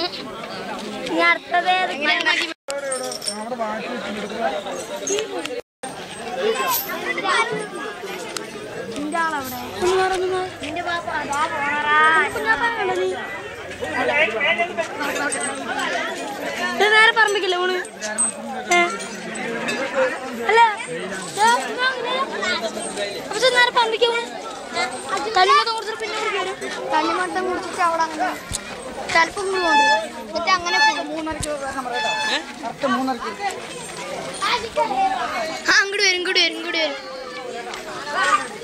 ഇനി അടുത്തത് നിന്റെ പാപ്പ അതാ പോണറാ നേരെ പറമ്പിക്കില്ലേ ഊണ് ഏ? അല്ല ദേ, ഇങ്ങ് അങ്ങനെ. അപ്പൊ ഇത് നേരെ പറമ്പിക്ക് ഊണ് തണ്ണിമത്തം കുടിച്ചിട്ട് പിന്നെ ഇവിടെ വരും തണ്ണിമത്തം കുടിച്ചിട്ട് അവിടെ അങ്ങനെ ചിലപ്പോൾ ഇങ്ങോട്ട് പോകും എന്നിട്ട് അങ്ങനെ പോകും മൂന്നരക്ക് ആ അങ്ങോട്ട് വരും ഇങ്ങോട്ട് വരും ഇങ്ങോട്ട് വരും